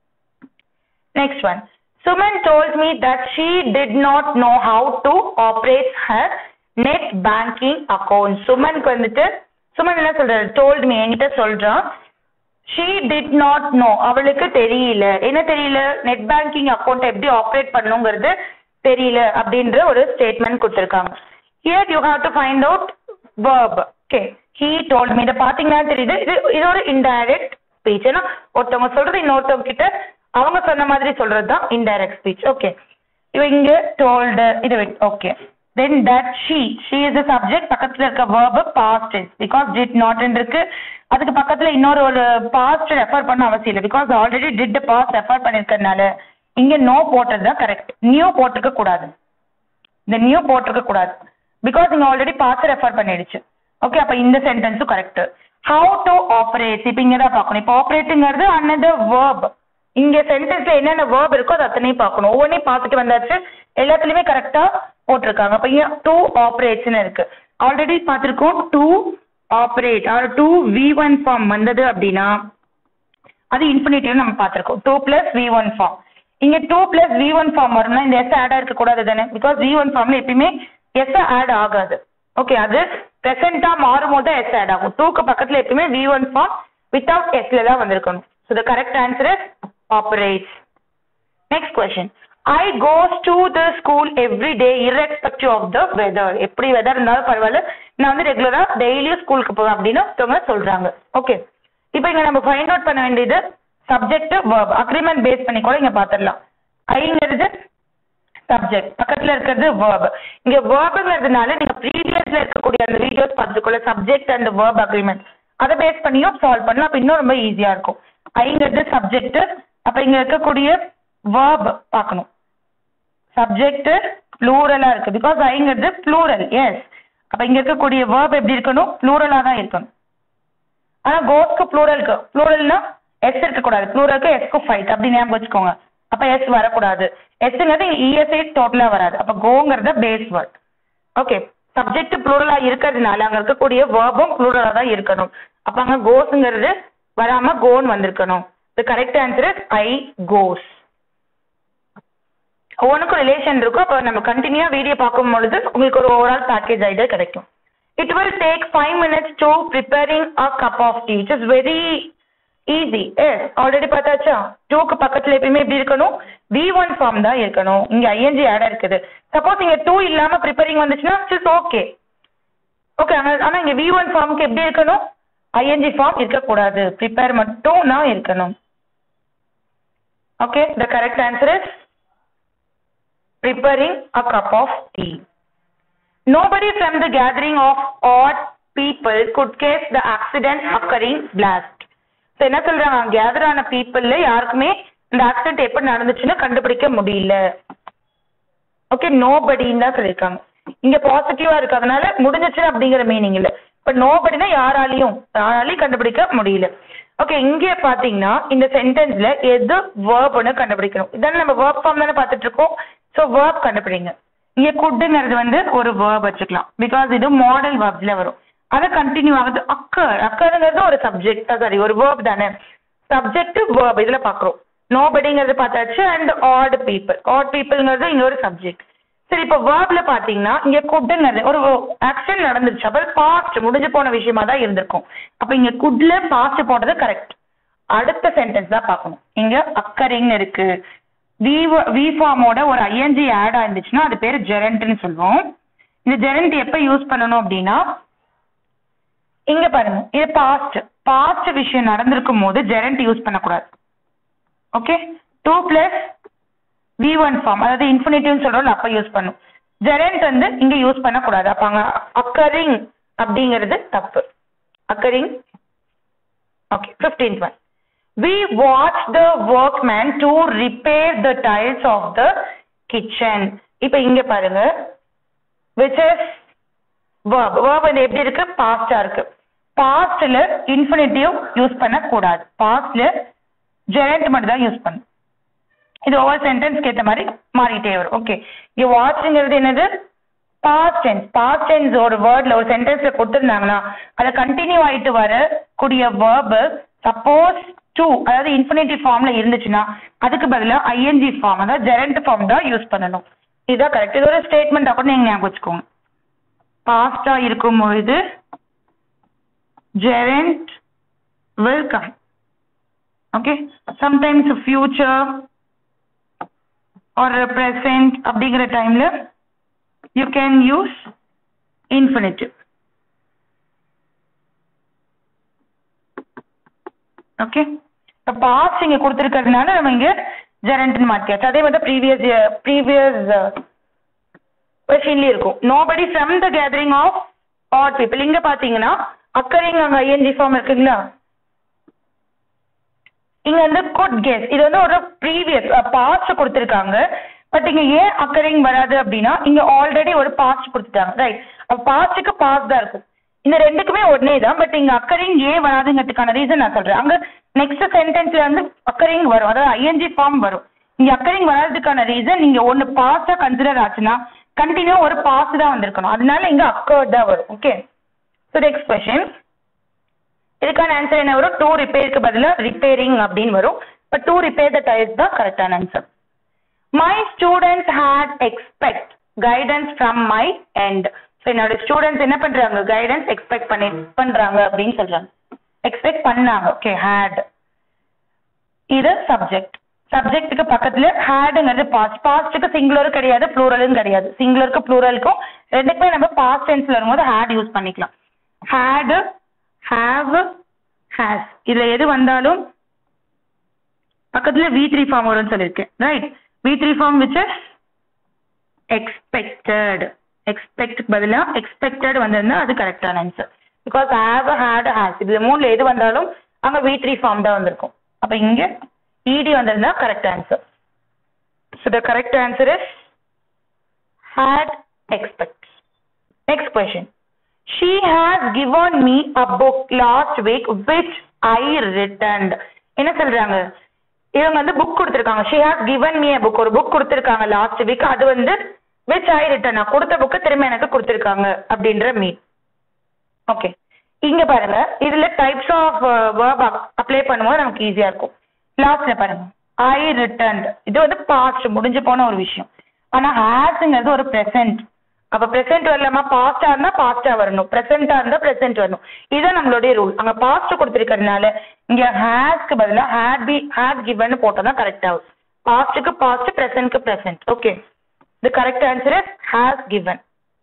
next one Suman told me that she did not know how to operate her net banking account. சுமனுக்கு வந்துட்டு சுமன் என்ன சொல்றாரு told me என்கிட்ட சொல்றான் she did not know அவளுக்கு தெரியல என்ன தெரியல net banking account எப்படி ஆப்ரேட் பண்ணுங்கிறது தெரியல அப்படின்ற ஒரு ஸ்டேட்மெண்ட் கொடுத்துருக்காங்க here you have to find out verb okay he told me இதை பார்த்தீங்கன்னா தெரியுது இது இது ஒரு இன்டைரக்ட் ஸ்பீச் ஏன்னா ஒருத்தவங்க சொல்றது இன்னொருத்தவங்க கிட்ட அவங்க சொன்ன மாதிரி சொல்றது தான் இன்டைரக்ட் ஸ்பீச் ஓகே இவ இங்க டோல்டு இது okay then that she she is subject பக்கத்துல இருக்க verb past tense because did not இருக்கு அதுக்கு பக்கத்துல இன்னொரு ஒரு பாஸ்ட் ரெஃபர் பண்ண அவசியம் இல்லை because already did past refer பண்ணிருக்கறதுனால இங்க நோ போட்டது தான் கரெக்ட் நியூ போட்டிருக்க கூடாது இந்த நியூ போட்டிருக்க கூடாது பிகாஸ் இங்க ஆல்ரெடி பாஸ்ட் ரெஃபர் பண்ணிடுச்சு ஓகே அப்ப இந்த சென்டென்ஸும் கரெக்ட் ஹவு டு ஆப்ரேட் இப்போ இங்க தான் பார்க்கணும் இப்போ ஆப்ரேட்டுங்கிறது அனதர் வேர்ப் இங்க சென்டென்ஸ்ல என்னென்ன வேர்ப் இருக்கோ அது அத்தனையும் பார்க்கணும் ஒவ்வொன்றையும் பார்த்துட்டு வந்தாச்சு எல்லாத்துலயுமே கரெக்டா போட்டிருக்காங்க அப்ப இங்க டூ ஆப்ரேட்ஸ்னு இருக்கு ஆல்ரெடி பார்த்திருக்கோம் to operate or to V one form வந்தது அப்படின்னா அது இன்ஃபினிட்டிவ் நம்ம பார்த்திருக்கோம் to plus V one form இங்க to plus V one form வரும்னா இந்த எஸ் ஆட் இருக்க கூடாது தானே பிகாஸ் வி ஒன் ஃபார்ம்ல எப்பயுமே எஸ் ஆட் ஆகாது ஓகே அது ப்ரெசென்ட்டா மாறும் போது தான் எஸ் ஆட் ஆகும் டூக்கு பக்கத்துல எப்பயுமே வி ஒன் ஃபார்ம் வித்தவுட் எஸ்ல தான் வந்திருக்கணும் so the correct answer is operates next question I goes to the school every day irrespective of the weather எப்படி வெதர் இருந்தாலும் பரவாயில்ல நான் வந்து ரெகுலரா டெய்லியும் ஸ்கூலுக்கு போவேன் அப்படின்னு ஒருத்தவங்க சொல்றாங்க ஓகே இப்போ இங்க நம்ம ஃபைண்ட் அவுட் பண்ண வேண்டியது சப்ஜெக்ட் verb அக்ரிமெண்ட் பேஸ் பண்ணி கூட இங்க பாத்துடலாம் ஐங்கிறது சப்ஜெக்ட் பக்கத்துல இருக்கிறது verb இங்க வேர்புங்கிறதுனால நீங்க ப்ரீவியஸ்ல இருக்கக்கூடிய அந்த வீடியோஸ் பார்த்துக்கொள்ள சப்ஜெக்ட் அண்ட் verb அக்ரிமெண்ட் அதை பேஸ் பண்ணியும் சால்வ் பண்ணலாம் அப்ப இன்னும் ரொம்ப ஈஸியா இருக்கும் ஐங்கிறது சப்ஜெக்ட் அப்ப இங்க இருக்கக்கூடிய verb பார்க்கணும் சப்ஜெக்ட் ப்ளூரலா இருக்கு பிகாஸ் ஐங்கிறது ப்ளூரல் எஸ் அப்ப இங்க இருக்கக்கூடிய verb எப்படி இருக்கணும் ப்ளூரலா தான் இருக்கணும் ஆனா கோஸ்க்கு ப்ளூரலுக்கு ப்ளூரல்னா எஸ் இருக்கக்கூடாது ப்ளூரலுக்கு எஸ்க்கு ஃபைட் அப்படி ஞாபகம் வச்சுக்கோங்க அப்ப எஸ் வரக்கூடாது எஸ்ங்கிறது இஎஸ்ஐ டோட்டலா வராது அப்ப கோங்கிறது பேஸ் வேர்ட் ஓகே சப்ஜெக்ட் ப்ளூரலா இருக்கிறதுனால அங்க இருக்கக்கூடிய வேர்பும் ப்ளூரலா தான் இருக்கணும் அப்ப அங்க கோஸ்ங்கிறது வராம கோன் வந்திருக்கணும் the correct answer is I goes ஒவ்வொன்றுக்கும் ரிலேஷன் இருக்கும் அப்போ நம்ம கண்டினியூவா வீடியோ பார்க்கும் பொழுது உங்களுக்கு ஒரு ஓவரால் பேக்கேஜ் ஐடியா கிடைக்கும் it will take five minutes to preparing a cup of tea which is very easy yes already பார்த்தாச்சா டூக்கு பக்கத்துல எப்பயுமே எப்படி இருக்கணும் வி ஒன் ஃபார்ம் தான் இருக்கணும் இங்க ஐஎன்ஜி ஆட் இருக்குது சப்போஸ் இங்க டூ இல்லாம ப்ரிப்பேரிங் வந்துச்சுன்னா இட்ஸ் ஓகே ஓகே ஆனா இங்க வி ஒன் ஃபார்முக்கு எப்படி இருக்கணும் ஐஎன்ஜி ஃபார்ம் இருக்கக்கூடாது ப்ரிப்பேர் மட்டும் தான் இருக்கணும் okay the correct answer is preparing a cup of tea. Nobody from the gathering of odd people could guess the accident occurring blast. So என்ன சொல்றாங்க கேதர் ஆன பீப்புள்ல யாருக்குமே இந்த ஆக்சிடென்ட் எப்படி நடந்துச்சுன்னு கண்டுபிடிக்க முடியல ஓகே நோபடின்னு தான் சொல்லியிருக்காங்க இங்க பாசிட்டிவா இருக்கிறதுனால முடிஞ்சிச்சு அப்படிங்கிற மீனிங் இல்ல பட் நோபடினா யாராலையும் யாராலையும் கண்டுபிடிக்க முடியல ஓகே இங்க பாத்தீங்கன்னா இந்த சென்டென்ஸ்ல எது வேர்ப்னு கண்டுபிடிக்கணும் இதான நம்ம வேர்ப் ஃபார்ம் தானே பார்த்துட்டு இருக்கோம் ஸோ வேர்ப் கண்டுபிடிங்க இங்க குட்டுங்கிறது வந்து ஒரு வேர்ப் வச்சுக்கலாம் பிகாஸ் இது மாடல் வேர்ப்ஸ்ல வரும் அதை கண்டினியூ ஆகுது அக்கர் அக்கருங்கிறது ஒரு சப்ஜெக்ட் சாரி ஒரு வேர்ப் தானே சப்ஜெக்ட் வேர்ப் இதுல பாக்குறோம் நோபடிங்கிறது பார்த்தாச்சு அண்ட் ஆட் பீப்புள் ஆட் பீப்புள்ங்கிறது இங்க ஒரு சப்ஜெக்ட் சரி இப்போ வேர்ப்ல பாத்தீங்கன்னா இங்க குட்டுங்கிறது ஒரு ஆக்ஷன் நடந்துருச்சு அப்ப பாஸ்ட் முடிஞ்சு போன விஷயமா தான் இருந்திருக்கும் அப்ப இங்க குட்ல பாஸ்ட் போட்டது கரெக்ட் அடுத்த சென்டென்ஸ் தான் பார்க்கணும் இங்க அக்கரிங் இருக்கு வி வி ஃபார்மோட ஒரு ஐஎன்ஜி ஆட் ஆயிருந்துச்சுன்னா அது பேர் ஜெரண்ட்னு சொல்லுவோம் இந்த ஜெரண்ட் எப்ப யூஸ் பண்ணணும் அப்படின்னா இங்க பாருங்க இது பாஸ்ட் பாஸ்ட் விஷயம் நடந்திருக்கும் போது ஜெரண்ட் யூஸ் பண்ணக்கூடாது okay to plus V one form அதாவது இன்ஃபினிட்டிவ்னு சொல்றோம் அப்ப யூஸ் பண்ணும் ஜெரண்ட் வந்து இங்க யூஸ் பண்ணக்கூடாது அப்ப அங்க அக்கரிங் அப்படிங்கிறது தப்பு occurring okay fifteenth one we watch the workman to repair the tiles of the kitchen இப்போ இங்க பாருங்க which is verb verb வந்து எப்படி இருக்கு பாஸ்டா இருக்கு பாஸ்ட்ல இன்ஃபினிட்டிவ் யூஸ் பண்ண கூடாது பாஸ்ட்ல ஜெரண்ட் மட்டும் தான் யூஸ் பண்ணும் இது ஒவ்வொரு சென்டென்ஸ்க்கு ஏத்த மாதிரி மாறிட்டே வரும் ஓகே இங்க வாட்ச்ங்கிறது என்னது பாஸ்ட் டென்ஸ் பாஸ்ட் டென்ஸ் ஒரு வேர்ட்ல ஒரு சென்டென்ஸ்ல கொடுத்துருந்தாங்கன்னா அதை கண்டினியூ ஆயிட்டு வரக்கூடிய வேர்பு சப்போஸ் டூ அதாவது இன்ஃபினிட்டிவ் ஃபார்ம்ல இருந்துச்சுன்னா அதுக்கு பதிலா ஐஎன்ஜி ஃபார்ம் அதாவது ஜெரண்ட் ஃபார்ம் தான் யூஸ் பண்ணணும் இதுதான் கரெக்ட் இது ஒரு ஸ்டேட்மெண்ட் கூட நீங்க ஞாபகம் வச்சுக்கோங்க பாஸ்டா இருக்கும் பொழுது gerund will come okay sometimes future or present அப்படிங்கிற டைம்ல you can use infinitive okay இப்போ பாஸ்ட் இங்க கொடுத்துருக்கிறதுனால நம்ம இங்க ஜெரண்ட்னு மாத்தியாச்சு அதே மாதிரி ப்ரீவியஸ் ப்ரீவியஸ் கொஷின்லயும் இருக்கும் nobody from the gathering of odd people இங்க பாத்தீங்கன்னா அக்கரிங் அங்க ஐஎன்ஜி ஃபார்ம் இருக்குங்களா இங்க வந்து குட் கெஸ் இது வந்து ஒரு ப்ரீவியஸ் பாஸ்ட் கொடுத்துருக்காங்க பட் இங்க ஏன் அக்கரிங் வராது அப்படின்னா இங்க ஆல்ரெடி ஒரு பாஸ்ட் கொடுத்துட்டாங்க ரைட் அப்ப பாஸ்டுக்கு பாஸ் தான் இருக்கும் இந்த ரெண்டுக்குமே ஒன்னே தான் பட் இங்க அக்கரிங் ஏன் வராதுங்கிறதுக்கான ரீசன் நான் சொல்றேன் அங்க நெக்ஸ்ட் சென்டென்ஸ்ல வந்து அக்கரிங் வரும் அதாவது ஐஎன்ஜி ஃபார்ம் வரும் இங்க அக்கரிங் வராததுக்கான ரீசன் நீங்க ஒன்னு பாஸ்டா கன்சிடர் ஆச்சுன்னா கண்டினியூ ஒரு பாஸ் தான் வந்திருக்கணும் அதனால இங்க அக்கர்ட் தான் வரும் ஓகே ஸோ நெக்ஸ்ட் கொஸ்டின் இதுக்கான ஆன்சர் என்ன வரும் டூ ரிப்பேருக்கு பதிலாக ரிப்பேரிங் அப்படின்னு வரும் but to repair the tiles தான் கரெக்டான answer my students had expect guidance from my end so என்னோட ஸ்டூடெண்ட்ஸ் என்ன பண்றாங்க கைடன்ஸ் எக்ஸ்பெக்ட் பண்ணி பண்றாங்க அப்படின்னு சொல்றாங்க எக்ஸ்பெக்ட் பண்ணாங்க ஓகே ஹேட் இது சப்ஜெக்ட் சப்ஜெக்ட்டுக்கு பக்கத்துல ஹேடுங்கிறது பாஸ்ட் பாஸ்ட்டுக்கு சிங்குலரும் கிடையாது ப்ளூரலும் கிடையாது சிங்குலருக்கு ப்ளூரலுக்கும் ரெண்டுக்குமே நம்ம பாஸ்ட் டென்ஸ்ல வரும்போது ஹேட் யூஸ் பண்ணிக்கலாம் ஹேடு ஹாவ் ஹேஸ் இதுல எது வந்தாலும் பக்கத்துல வி த்ரீ ஃபார்ம் வரும்னு சொல்லியிருக்கேன் right V three form which is expected expect பதிலா எக்ஸ்பெக்டட் வந்திருந்தா அது கரெக்டான answer because have had has இதுல மூணுல எது வந்தாலும் அங்க வி த்ரீ ஃபார்ம் தான் வந்திருக்கும் அப்ப இங்க இடி வந்திருந்தா correct answer so the correct answer is had expect next question She has given me a book last week which I returned. என்ன சொல்றாங்க இவங்க வந்து புக் கொடுத்துருக்காங்க she has given me book ஒரு புக் கொடுத்துருக்காங்க லாஸ்ட் வீக் அது வந்து which I return நான் கொடுத்த புக்கு திரும்ப எனக்கு கொடுத்துருக்காங்க அப்படின்ற மீ ஓகே இங்க பாருங்க இதுல டைப்ஸ் ஆஃப் வேர்ப் அப்ளை பண்ணும்போது நமக்கு ஈஸியா இருக்கும் லாஸ்ட்ல பாருங்க ஐ ரிட்டர்ன் இது வந்து பாஸ்ட் முடிஞ்சு போன ஒரு விஷயம் ஆனா ஹேஸ்ங்கிறது ஒரு ப்ரெசன்ட் அப்ப பிரசன்ட் வரலாமா பாஸ்டா இருந்தா பாஸ்டா வரணும் பிரசன்டா இருந்தா பிரசன்ட் வரணும் இதுதான் நம்மளுடைய ரூல் அங்க பாஸ்ட் கொடுத்திருக்கிறதுனால இங்க ஹேஸ்க்கு பதிலா ஹேட் பி ஹேட் கிவன் போட்டா தான் கரெக்ட் ஆகும் பாஸ்டுக்கு பாஸ்ட் பிரசன்ட்க்கு present okay the correct answer is has given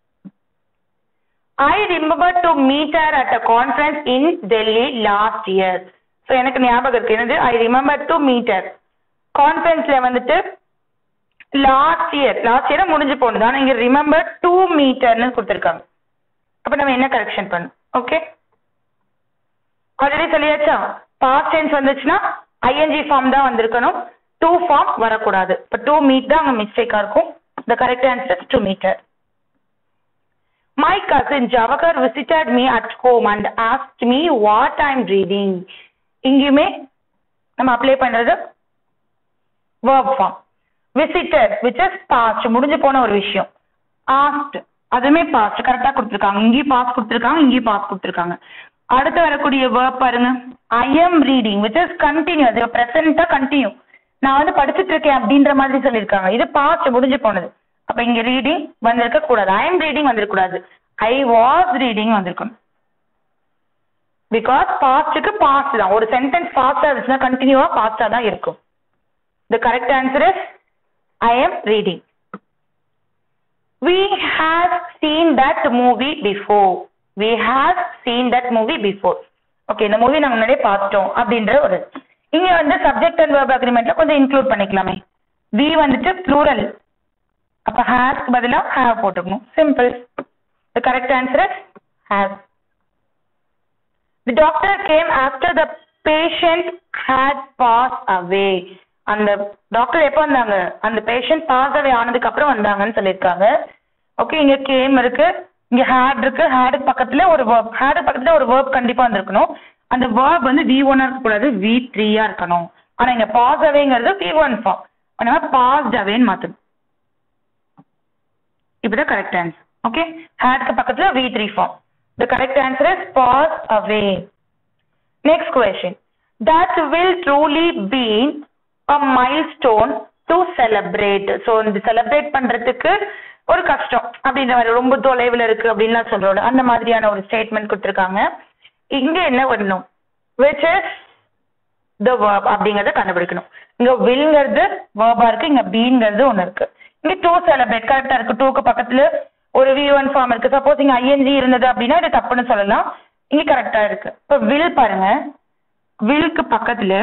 I remember to meet her at a conference in Delhi last year so எனக்கு ஞாபகம் இருக்கு என்னது I remember to meet her கான்ஃபரன்ஸ்ல வந்துட்டு லாஸ்ட் இயர் லாஸ்ட் இயர் முடிஞ்சு போனது ஆனால் இங்க ரிமெம்பர் டூ மீட்டர்னு கொடுத்துருக்காங்க அப்ப நம்ம என்ன கரெக்ஷன் பண்ணும் ஓகே ஆல்ரெடி சொல்லியாச்சா பாஸ்ட் டென்ஸ் வந்துச்சுன்னா ஐஎன்ஜி ஃபார்ம் தான் வந்திருக்கணும் டூ ஃபார்ம் வரக்கூடாது இப்போ டூ மீட் தான் அங்கே மிஸ்டேக்கா இருக்கும் the correct answer to meter my cousin Jawahar visited me at home and asked me what I'm reading இங்கேயுமே நம்ம அப்ளை பண்றது verb form visited which is past முடிஞ்சு போன ஒரு விஷயம் asked அதுவுமே past கரெக்டா கொடுத்துருக்காங்க இங்கேயும் பாஸ் கொடுத்துருக்காங்க இங்கேயும் பாஸ் கொடுத்துருக்காங்க அடுத்து வரக்கூடிய verb பாருங்க I am reading which is continuous இது ப்ரெசென்ட்டா கண்டினியூ நான் வந்து படிச்சுட்டு இருக்கேன் அப்படின்ற மாதிரி சொல்லியிருக்காங்க இது பாஸ்ட் முடிஞ்சு போனது அப்ப இங்க ரீடிங் வந்திருக்க கூடாது ஐ எம் ரீடிங் வந்திருக்க கூடாது ஐ வாஸ் ரீடிங் வந்திருக்கணும் பிகாஸ் பாஸ்ட்டுக்கு பாஸ்ட் தான் ஒரு சென்டென்ஸ் பாஸ்டா இருந்துச்சுன்னா கண்டினியூவா பாஸ்டா தான் இருக்கும் The correct answer is I am reading. We have seen that movie before. We have seen that movie before. Okay இந்த மூவி நாங்க முன்னாடியே பார்த்துட்டோம் அப்படின்ற ஒரு இங்க வந்து சப்ஜெக்ட் அண்ட் verb அக்ரிமெண்ட்ல கொஞ்சம் இன்க்ளூட் பண்ணிக்கலாமே வி வந்துட்டு ப்ளூரல் அப்ப ஹேஸ்க்கு பதிலா ஹேவ் போட்டுக்கணும் simple the correct answer is has the doctor came after the patient had pass away அந்த டாக்டர் எப்போ வந்தாங்க அந்த பேஷண்ட் பாஸ் அவே ஆனதுக்கு அப்புறம் வந்தாங்கன்னு சொல்லியிருக்காங்க ஓகே இங்க கேம் இருக்கு இங்க ஹேட் இருக்கு ஹேடுக்கு பக்கத்துல ஒரு வேர்ப் ஹேடுக்கு பக்கத்துல ஒரு வேர்ப் கண்டிப்பா வந்திருக்கணும் அந்த வேர்ப் வந்து வி ஒன்னா இருக்கக்கூடாது வி த்ரீயா இருக்கணும் ஆனா இங்க பாஸ் அவேங்கிறது வி ஒன் ஃபார்ம் அதனால பாஸ்ட் அவேன்னு மாத்தணும் இப்பதான் கரெக்ட் ஆன்சர் ஓகே ஹேட்க்கு பக்கத்துல V three form the correct answer is pass away next question that will truly be a milestone to celebrate so இந்த செலிப்ரேட் பண்றதுக்கு ஒரு கஷ்டம் அப்படின்ற மாதிரி ரொம்ப தொலைவில் இருக்கு அப்படின்லாம் சொல்றோம் அந்த மாதிரியான ஒரு ஸ்டேட்மெண்ட் கொடுத்துருக்காங்க இங்க என்ன வரணும் which is the verb அப்படிங்கறத கண்டுபிடிக்கணும் இங்க willங்கிறது verb-ஆ இருக்கு இங்க beங்கிறது ஒண்ணு இருக்கு இங்க to celebrate கரெக்டா இருக்கு டூக்கு பக்கத்துல ஒரு வி ஒன் ஃபார்ம் இருக்கு சப்போஸ் இங்க ஐஎன்ஜி இருந்தது அப்படின்னா இது தப்புன்னு சொல்லலாம் இங்க கரெக்டா இருக்கு இப்போ will பாருங்க வில்க்கு பக்கத்துல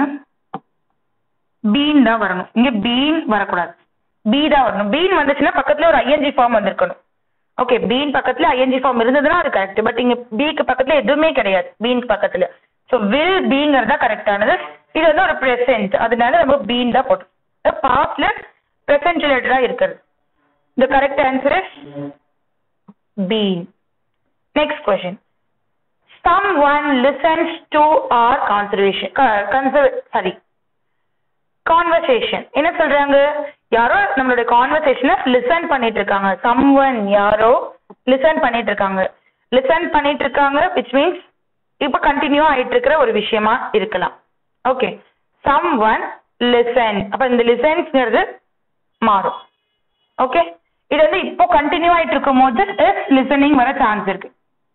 பீன் தான் வரணும் இங்க பீன் வரக்கூடாது பி தான் வரணும் பீன் வந்துச்சுன்னா பக்கத்துல ஒரு ஐஎன்ஜி ஃபார்ம் வந்திருக்கணும் ஓகே பீன் பக்கத்துல ஐஎன்ஜி ஃபார்ம் இருந்ததுன்னா அது கரெக்ட் பட் இங்க பிக்கு பக்கத்துல எதுவுமே கிடையாது பீன் பக்கத்துல ஸோ வில் பீங்கிறது தான் கரெக்டானது இது வந்து ஒரு ப்ரெசென்ட் அதனால நம்ம பீன் தான் போட்டோம் பாஸ்ட்ல ப்ரெசென்ட் ரிலேட்டடா இருக்கிறது the correct answer is been next question someone listens to our conservation uh, conserv sorry conversation என்ன சொல்றாங்க யாரோ நம்மளுடைய கான்வர்சேஷனை லிசன் பண்ணிட்டு இருக்காங்க சம்வன் யாரோ லிசன் பண்ணிட்டு இருக்காங்க லிசன் பண்ணிட்டு இருக்காங்க விச் மீன்ஸ் இப்போ கண்டினியூ ஆயிட்டு இருக்கிற ஒரு விஷயமா இருக்கலாம் ஓகே சம் ஒன் லிசன் அப்ப இந்த லிசன்ஸ்ங்கிறது மாறும் ஓகே இது வந்து இப்போ கண்டினியூ ஆயிட்டு இருக்கும் போது லிசனிங் வர சான்ஸ் இருக்கு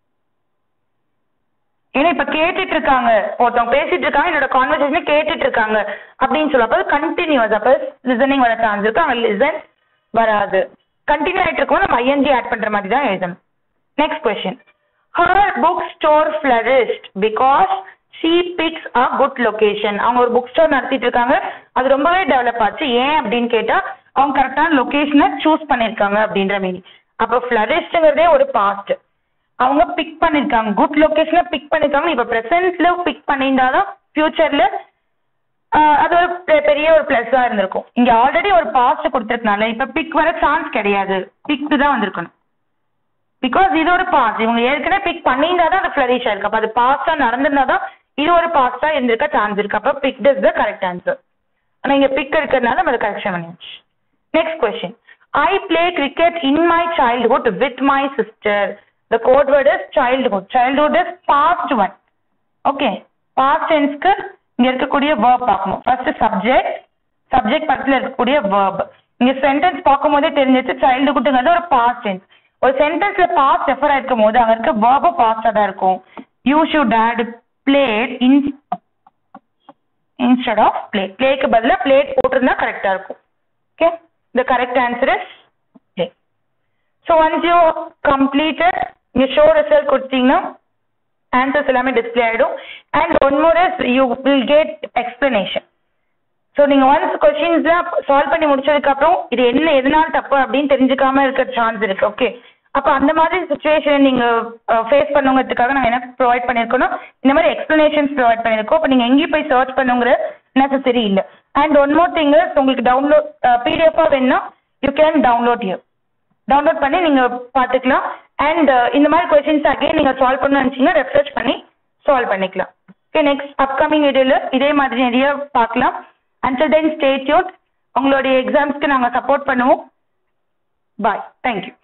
ஏன்னா இப்ப கேட்டுட்டு இருக்காங்க ஒருத்தவங்க பேசிட்டு இருக்காங்க என்னோட கான்வர்சேஷனை கேட்டுட்டு இருக்காங்க அப்படின்னு சொல்லுவோம் அப்போ கண்டினியூஸ் அப்போ லிசனிங் வர சான்ஸ் இருக்கு அங்க லிசன் வராது கண்டினியூ ஆயிட்டு இருக்கும் நம்ம ஐஎன்ஜி ஆட் பண்ற மாதிரி தான் எழுதணும் next question her book store florist because she picks a good location அவங்க ஒரு புக் ஸ்டோர் நடத்திட்டு இருக்காங்க அது ரொம்பவே டெவலப் ஆச்சு ஏன் அப்படின்னு கேட்டா அவங்க கரெக்டான லொகேஷனை சூஸ் பண்ணிருக்காங்க அப்படின்ற மீனிங் அப்போ ஃபிளரிஸ்ட்ங்கிறதே ஒரு பாஸ்ட் அவங்க பிக் பண்ணிருக்காங்க குட் லொகேஷனை பிக் பண்ணிருக்காங்க இப்ப பிரசன்ட்ல பிக் பண்ணியிருந்தாதான் ஃபியூச்சர்ல அது ஒரு பெ- பெரிய ஒரு பிளஸ்ஸா இருந்திருக்கும் இங்க ஆல்ரெடி ஒரு பாஸ்ட் கொடுத்துருக்கனால இப்ப பிக் வர சான்ஸ் கிடையாது பிக் தான் வந்திருக்கணும் பிகாஸ் இது ஒரு பாஸ்ட் இவங்க ஏற்கனவே பிக் பண்ணியிருந்தா தான் அது ஃபிளரிஷ் ஆயிருக்கு அப்ப அது பாஸ்டா நடந்திருந்தா தான் இது ஒரு பாஸ்டா இருந்திருக்க சான்ஸ் இருக்கு அப்ப pick is the correct answer ஆனா இங்க பிக் இருக்கிறதுனால நம்ம கரெக்ஷன் பண்ணியாச்சு next question I play cricket in my childhood with my sister the code word is childhood childhood is past one okay past டென்ஸ்க்கு இங்க இருக்கக்கூடிய வேர்ப் பார்க்கணும் ஃபர்ஸ்ட் சப்ஜெக்ட் சப்ஜெக்ட் பக்கத்துல இருக்கக்கூடிய வேர்ப் இங்க சென்டென்ஸ் பார்க்கும்போதே தெரிஞ்சிச்சு சைல்டுஹுட்ங்கிறது ஒரு பாஸ்ட் டென்ஸ் ஒரு சென்டென்ஸ்ல பாஸ்ட் ரெஃபர் ஆயிருக்கும் போது அங்க இருக்க வேர்ப பாஸ்டா தான் இருக்கும் you should had played in instead of play பிளேக்கு பதிலா பிளேட் போட்டிருந்தா கரெக்டா இருக்கும் okay the correct answer is play so once you completed நீ ஷோ ரிசல்ட் கொடுத்தீங்கன்னா ஆன்சர்ஸ் எல்லாமே டிஸ்பிளே ஆகிடும் and one more is you will get explanation so நீங்கள் ஒன்ஸ் கொஷின்ஸ்லாம் சால்வ் பண்ணி முடிச்சதுக்கப்புறம் இது என்ன எதனால தப்பு அப்படின்னு தெரிஞ்சுக்காம இருக்க சான்ஸ் இருக்கு ஓகே அப்போ அந்த மாதிரி சுச்சுவேஷன் நீங்கள் ஃபேஸ் பண்ணுங்கிறதுக்காக நாங்கள் என்ன ப்ரொவைட் பண்ணியிருக்கோம்னா இந்த மாதிரி எக்ஸ்ப்ளனேஷன்ஸ் ப்ரொவைட் பண்ணியிருக்கோம் இப்போ நீங்கள் எங்கேயும் போய் சர்ச் பண்ணுங்கிற நெசசரி இல்லை அண்ட் ஒன் மோர் திங் உங்களுக்கு டவுன்லோட் பிடிஎஃபாக வேணும்னா you can download you download பண்ணி நீங்கள் பார்த்துக்கலாம் அண்ட் இந்த மாதிரி கொஷின்ஸ் அகைன் நீங்கள் சால்வ் பண்ண நினச்சிங்கன்னா ரெஃப்ரெஷ் பண்ணி சால்வ் பண்ணிக்கலாம் ஓகே நெக்ஸ்ட் அப்கமிங் வீடியோவில் இதே மாதிரி நிறைய பார்க்கலாம் அண்டில் தென் ஸ்டே டியூன் உங்களுடைய எக்ஸாம்ஸ்க்கு நாங்கள் சப்போர்ட் பண்ணுவோம் பாய் தேங்க்யூ